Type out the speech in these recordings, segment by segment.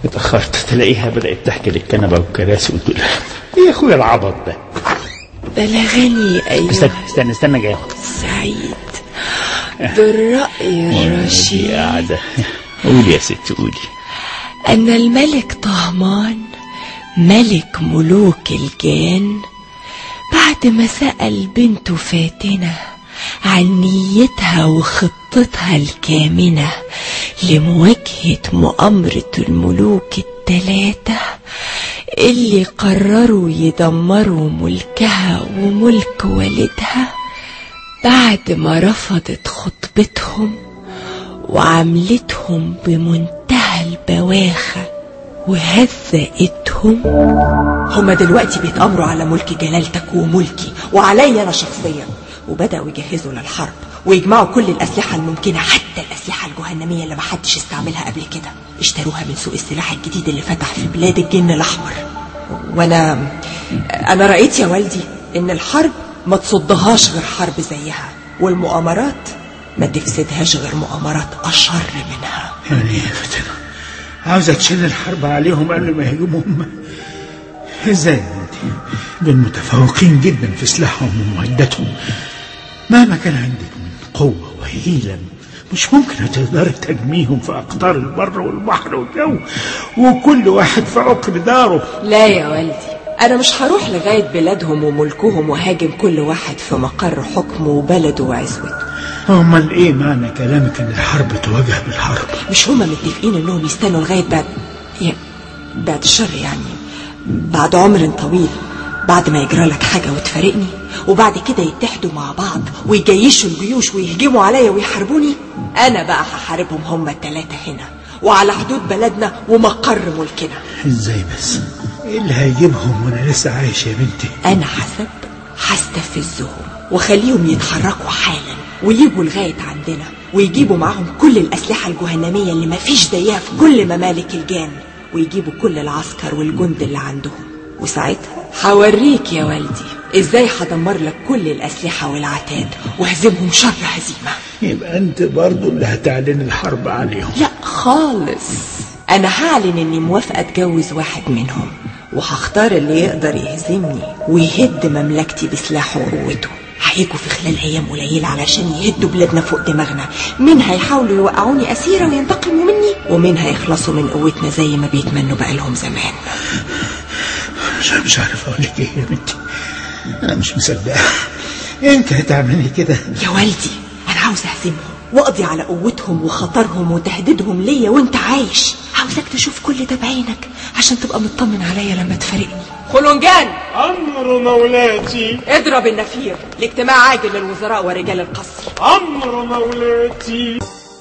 اتأخرت تلاقيها بدأت تحكي للكنبة والكراسي والدولاب ايه يا اخويا العبط ده بلغني أيها استنى استنى استنى جاي السعيد بالرأي قولي الرشيد قاعدة قولي يا ست قولي أن الملك طهمان ملك ملوك الجان بعد ما سأل بنته فاتنة عن نيتها وخطتها الكامنة لمواجهة مؤامرة الملوك التلاتة اللي قرروا يدمروا ملكها وملك والدها بعد ما رفضت خطبتهم وعملتهم بمنتهى البواخة وهزقتهم هما دلوقتي بيتأمروا على ملك جلالتك وملكي وعليا أنا شخصيا وبدأوا يجهزوا للحرب ويجمعوا كل الأسلحة الممكنة حتى الأسلحة الجهنمية اللي محدش استعملها قبل كده اشتروها من سوق السلاح الجديد اللي فتح في بلاد الجن الأحمر وأنا أنا رأيت يا والدي إن الحرب ما تصدهاش غير حرب زيها والمؤامرات ما تفسدهاش غير مؤامرات أشر منها يعني يا فتنة عاوزة تشيل الحرب عليهم قبل ما يهجموا هم ازاي انت دول متفوقين جدا في سلاحهم ومعدتهم مهما كان عندك من قوة وهيلة مش ممكن هتقدري تجميهم في أقطار البر والبحر والجو وكل واحد في عقر داره لا يا والدي أنا مش هروح لغاية بلادهم وملكهم وهاجم كل واحد في مقر حكمه وبلده وعزوته امال ايه معنى كلامك ان الحرب تواجه بالحرب مش هما متفقين انهم يستنوا لغاية بعد يعني بعد الشر يعني بعد عمر طويل بعد ما يجرى لك حاجة وتفارقني وبعد كده يتحدوا مع بعض ويجيشوا الجيوش ويهجموا عليا ويحاربوني أنا بقى هحاربهم هما التلاتة هنا وعلى حدود بلدنا ومقر ملكنا ازاي بس ايه اللي هيجيبهم وانا لسه عايش يا بنتي أنا حسب هستفزهم وخليهم يتحركوا حالا ويجوا لغاية عندنا ويجيبوا معاهم كل الأسلحة الجهنمية اللي مفيش زيها في كل ممالك الجان ويجيبوا كل العسكر والجند اللي عندهم وساعتها هوريك يا والدي ازاي هدمر لك كل الأسلحة والعتاد وهزمهم شر هزيمة يبقى انت برضو اللي هتعلن الحرب عليهم لا خالص أنا هعلن إني موافقة أتجوز واحد منهم وهختار اللي يقدر يهزمني ويهد مملكتي بسلاحه وقوته هيجوا في خلال أيام قليلة علشان يهدوا بلادنا فوق دماغنا مين هيحاولوا يوقعوني أسيرة وينتقموا مني ومين هيخلصوا من قوتنا زي ما بيتمنوا بقالهم زمان مش مش عارف اقول لك ايه يا بنتي انا مش مصدقه انت هتعملي كده يا والدي أنا عاوز أهزمهم وأقضي على قوتهم وخطرهم وتهديدهم ليا وأنت عايش عاوزك تشوف كل ده بعينك عشان تبقى مطمن عليا لما تفارقني خلونجان أمر مولاتي اضرب النفير لاجتماع عاجل للوزراء ورجال القصر أمر مولاتي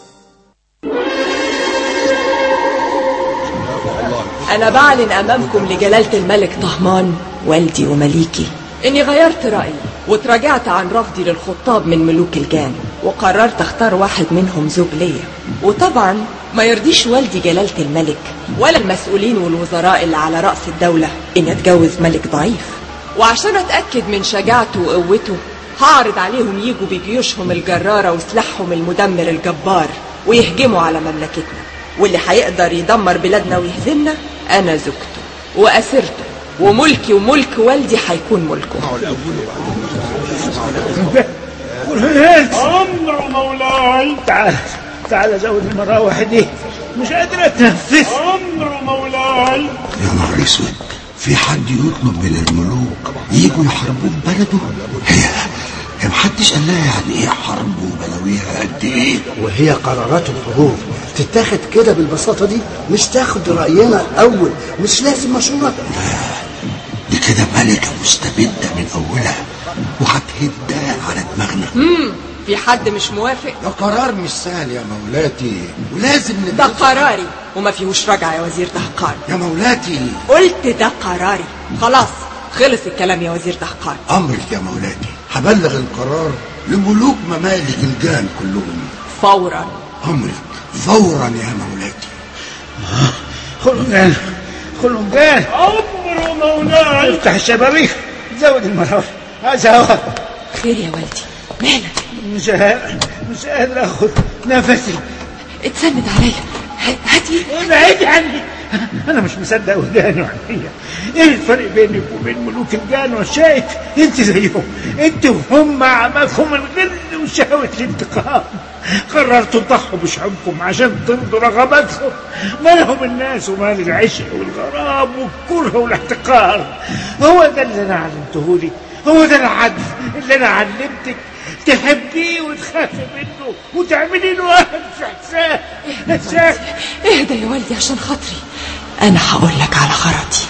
أنا بعلن أمامكم لجلالة الملك طهمان والدي ومليكي إني غيرت رأيي وتراجعت عن رفضي للخطاب من ملوك الجان وقررت اختار واحد منهم زوج ليا وطبعا ما يرضيش والدي جلالة الملك ولا المسؤولين والوزراء اللي على رأس الدولة إن أتجوز ملك ضعيف وعشان أتأكد من شجاعته وقوته هعرض عليهم يجوا بجيوشهم الجرارة وسلاحهم المدمر الجبار ويهجموا على مملكتنا واللي هيقدر يدمر بلادنا ويهزمنا أنا زوجته وأسرته وملكي وملك والدي هيكون ملكه أمر مولاي تعال تعال زود المراوح دي مش قادر اتنفس أمر مولاي يا نهار اسود في حد يطلب من الملوك يجوا يحاربوا في بلده هي هي محدش قال لها يعني ايه حرب وبلاويها قد ايه وهي قرارات الحروب تتاخد كده بالبساطة دي مش تاخد رأينا الأول مش لازم مشورة دي كده ملكة مستبدة من أولها وهتهدها على دماغنا في حد مش موافق ده قرار مش سهل يا مولاتي ولازم ده ندرسه قراري وما فيهوش رجعة يا وزير دهقان يا مولاتي قلت ده قراري خلاص خلص الكلام يا وزير دهقان أمرك يا مولاتي هبلغ القرار لملوك ممالك الجان كلهم فورا أمرك فورا يا مولاتي خلونجان خلونجان أمر مولاي افتح الشبابيك زود المراوح عايز هوا خير يا والدي مالك مش ه- مش قادر اخد نفسي اتسند عليا هاتي ابعد عني انا مش مصدق وداني وعينيا ايه الفرق بينك وبين ملوك الجان والشائك انت زيهم انت وهم عماكم الغل وشهوة الانتقام قررتوا تضحوا بشعوبكم عشان ترضوا رغباتهم مالهم الناس ومال العشق والغرام والكره والاحتقار هو ده اللي انا علمته لي هو ده العدل اللي انا علمتك تحبيه وتخافي منه وتعملي له اهم في حساب حساب اهدى يا والدي عشان خاطري انا هقول لك على غرضي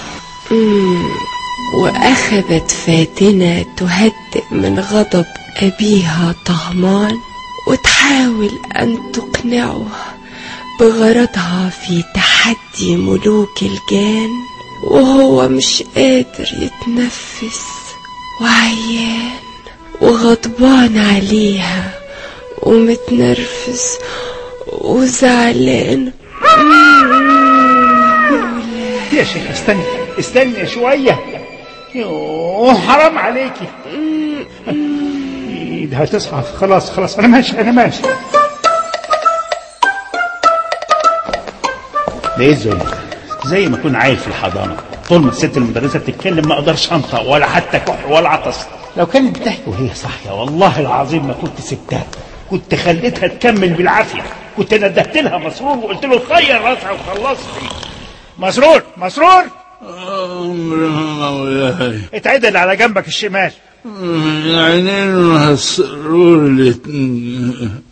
وأخذت فاتنة تهدئ من غضب أبيها طهمان وتحاول أن تقنعه بغرضها في تحدي ملوك الجان وهو مش قادر يتنفس وعيان وغضبان عليها ومتنرفز وزعلان يا شيخ استني استني شوية يوه حرام عليكي ده هتصحى خلاص خلاص انا ماشي انا ماشي ده ايه الذل ده؟ زي ما اكون عيل في الحضانه طول ما الست المدرسه بتتكلم ما اقدرش انطق ولا حتى كح ولا عطس لو كانت بتحكي وهي صاحيه والله العظيم ما كنت سبتها كنت خليتها تكمل بالعافيه كنت ندهت لها مسرور وقلت له خير راسها وخلصني مسرور مسرور أمر مولاي اتعدل على جنبك الشمال العينين والسرور الاتنين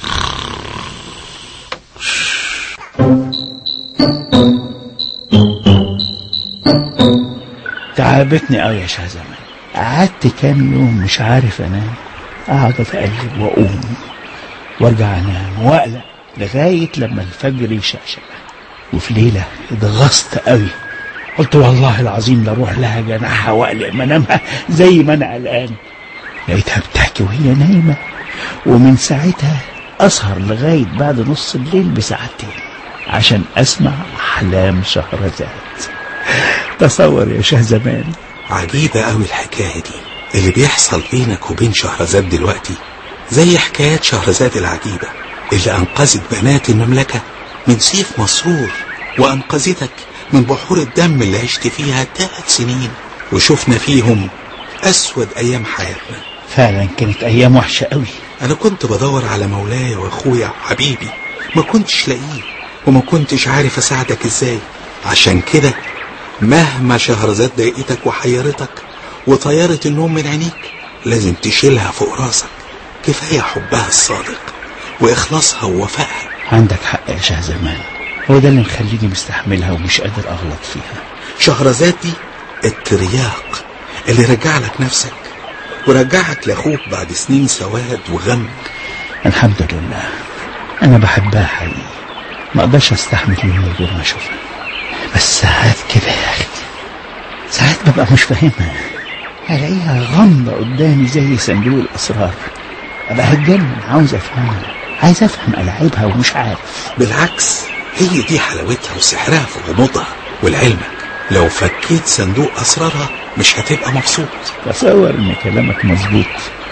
تعبتني قوي يا شهزمان قعدت كام يوم مش عارف انام اقعد اتقلب واقوم وارجع انام واقلق لغايه لما الفجر يشقشق وفي ليله اتغصت قوي قلت والله العظيم لاروح لها جناحها واقلق منامها زي ما انا قلقان لقيتها بتحكي وهي نايمه ومن ساعتها اسهر لغايه بعد نص الليل بساعتين عشان اسمع احلام شهرزاد تصور يا شهزمان عجيبة قوي الحكاية دي اللي بيحصل بينك وبين شهرزاد دلوقتي زي حكايات شهرزاد العجيبة اللي أنقذت بنات المملكة من سيف مسرور وأنقذتك من بحور الدم اللي عشت فيها ثلاث سنين وشفنا فيهم أسود أيام حياتنا فعلا كانت ايام وحشه قوي أنا كنت بدور على مولاي وأخويا حبيبي ما كنتش لاقيه وما كنتش عارف أساعدك إزاي عشان كده مهما شهرزاد ضايقتك وحيرتك وطيرت النوم من عينيك لازم تشيلها فوق راسك كفاية حبها الصادق وإخلاصها ووفائها عندك حق يا شهزمان هو ده اللي مخليني مستحملها ومش قادر اغلط فيها شهرزاد دي الترياق اللي رجع لك نفسك ورجعك لأخوك بعد سنين سواد وغم الحمد لله انا بحبها حقيقي ما اقدرش استحمل يوم من غير ما اشوفها بس ساعات كده يا اخي ساعات ببقى مش فاهمها الاقيها غامضه قدامي زي صندوق الاسرار ابقى هتجنن عاوز افهمها عايز افهم العابها ومش عارف بالعكس هي دي حلاوتها وسحرها في غموضها ولعلمك لو فكيت صندوق أسرارها مش هتبقى مبسوط تصور ان كلامك مظبوط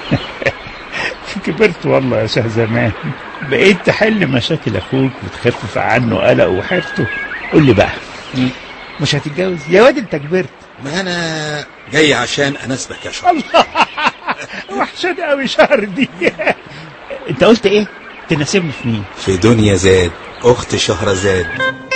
كبرت والله يا شهزمان بقيت تحل مشاكل اخوك وتخفف عنه قلقه وحيرته قول لي بقى مش هتتجوز يا واد انت كبرت ما أنا جاي عشان أناسبك يا شهر وحشاني قوي شهر دي انت قلت ايه تناسبني في مين في دنيا زاد أخت شهرزاد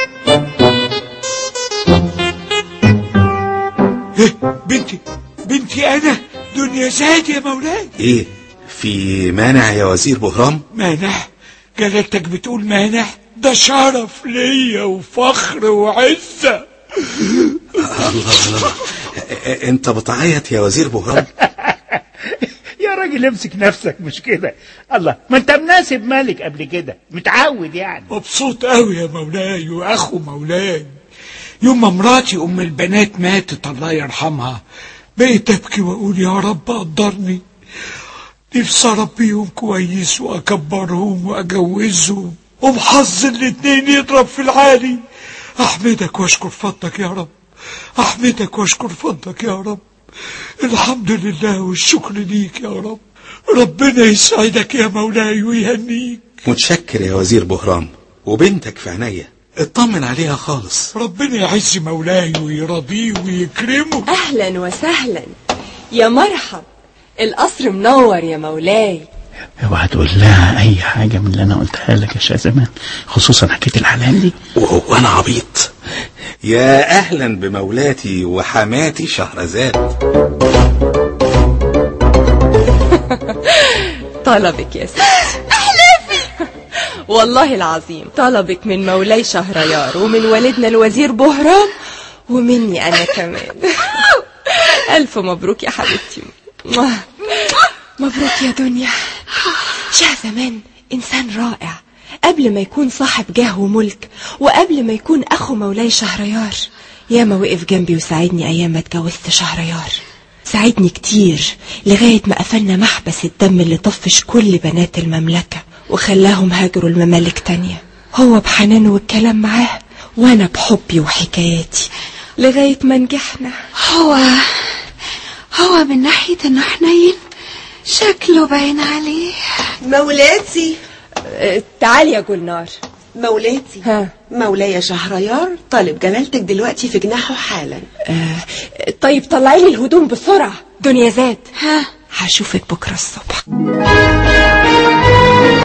بنتي بنتي أنا دنيا زاد يا مولاي إيه في مانع يا وزير بهرام مانع جلالتك بتقول مانع ده شرف ليا وفخر وعزة الله الله إيه، انت بتعيط يا وزير بهرام يا راجل امسك نفسك مش كده الله ما انت مناسب مالك قبل كده متعود يعني مبسوط قوي يا مولاي واخو مولاي يوم ما مراتي ام البنات ماتت الله يرحمها بقيت ابكي واقول يا رب قدرني نفسي اربيهم كويس واكبرهم واجوزهم وبحظ الاتنين يضرب في العالي احمدك واشكر فضلك يا رب احمدك واشكر فضلك يا رب الحمد لله والشكر ليك يا رب ربنا يسعدك يا مولاي ويهنيك متشكر يا وزير بهرام وبنتك في عينيا اطمن عليها خالص ربنا يعز مولاي ويرضيه ويكرمه أهلا وسهلا يا مرحب القصر منور يا مولاي اوعى تقول لها اي حاجه من اللي انا قلتها لك يا شاه زمان خصوصا حكايه الحلال دي وهو انا عبيط يا اهلا بمولاتي وحماتي شهرزاد طلبك يا ستي احلفي والله العظيم طلبك من مولاي شهريار ومن والدنا الوزير بهرام ومني أنا كمان ألف مبروك يا حبيبتي مبروك يا دنيا شاه زمان إنسان رائع قبل ما يكون صاحب جاه وملك وقبل ما يكون أخو مولاي شهريار ياما وقف جنبي وساعدني أيام ما اتجوزت شهريار ساعدني كتير لغاية ما قفلنا محبس الدم اللي طفش كل بنات المملكة وخلاهم هاجروا الممالك تانية هو بحنانه والكلام معاه وانا بحبي وحكاياتي لغاية ما نجحنا هو هو من ناحية انه حنين شكله باين عليه مولاتي أه، تعالي يا جولنار مولاتي ها مولاي شهريار طالب جلالتك دلوقتي في جناحه حالا أه، طيب طلعي لي الهدوم بسرعة دنيا زاد ها هشوفك بكرة الصبح